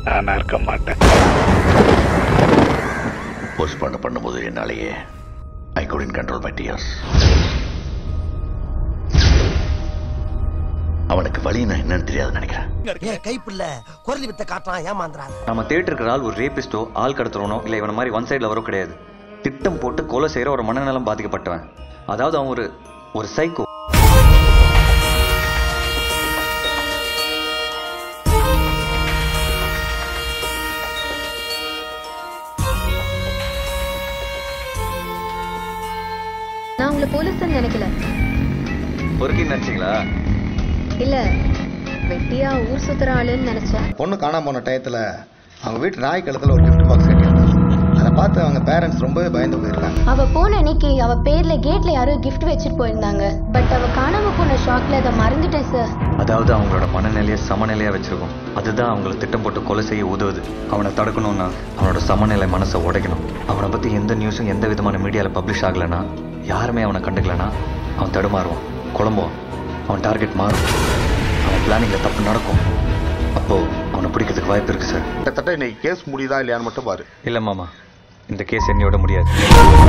நானா இருக்க மாட்டேன் போஸ்ட்மார்ட்டம் பண்ணும்போது என்னாலேயே ஐ couldn't கண்ட்ரோல் மை டியர்ஸ் அவனுக்கு வழின்னா என்னன்னு தெரியாது நினைக்கிறேன் ஏன் கைப்பில்ல குரலி வித்த காட்டலாம் ஏமாந்துறாங்க நம்ம தேட்டருக்கு ஆள் ஒரு ரேபிஸ்டோ ஆள் கடத்துறவனோ இல்லை இவன மாதிரி ஒன் சைடில் வரோ கிடையாது திட்டம் போட்டு கொலை செய்கிற ஒரு மனநலம் பாதிக்கப்பட்டவன் அதாவது அவன் ஒரு ஒரு சைக்கோ நான் உங்களை போலீஸ் நினைக்கல பொறுக்கின்னு நினச்சிங்களா இல்ல வெட்டியா ஊர் சுத்துற ஆளுன்னு நினைச்சேன் பொண்ணு காணாம போன டயத்துல அவங்க வீட்டு நாய் கழுத்துல ஒரு gift பாக்ஸ் கட்டியிருந்தாங்க அதை பார்த்து அவங்க பேரண்ட்ஸ் ரொம்பவே பயந்து போயிருக்காங்க அவ போன அன்னைக்கு அவ பேர்ல கேட்ல யாரோ gift வச்சுட்டு போயிருந்தாங்க பட் அவ காணாம போன ஷாக்ல அதை மறந்துட்டேன் சார் அதாவது அவங்களோட மனநிலையை சமநிலையாக வச்சிருக்கும் அதுதான் அவங்கள திட்டம் போட்டு கொலை செய்ய உதவுது அவனை தடுக்கணும்னா அவனோட சமநிலை மனசை உடைக்கணும் அவனை பற்றி எந்த நியூஸும் எந்த விதமான மீடியாவில் பப்ளிஷ் ஆகலைன்னா யாருமே அவனை கண்டுக்கலனா அவன் தடுமாறுவான் குழம்புவான் அவன் டார்கெட் மாறும் அவன் பிளானிங்கில் தப்பு நடக்கும் அப்போது அவனை பிடிக்கிறதுக்கு வாய்ப்பு இருக்குது சார் கிட்டத்தட்ட இன்னைக்கு கேஸ் முடியுதா இல்லையான்னு மட்டும் பாரு இல்லை மாமா இந்த கேஸ் என்னையோட முடியாது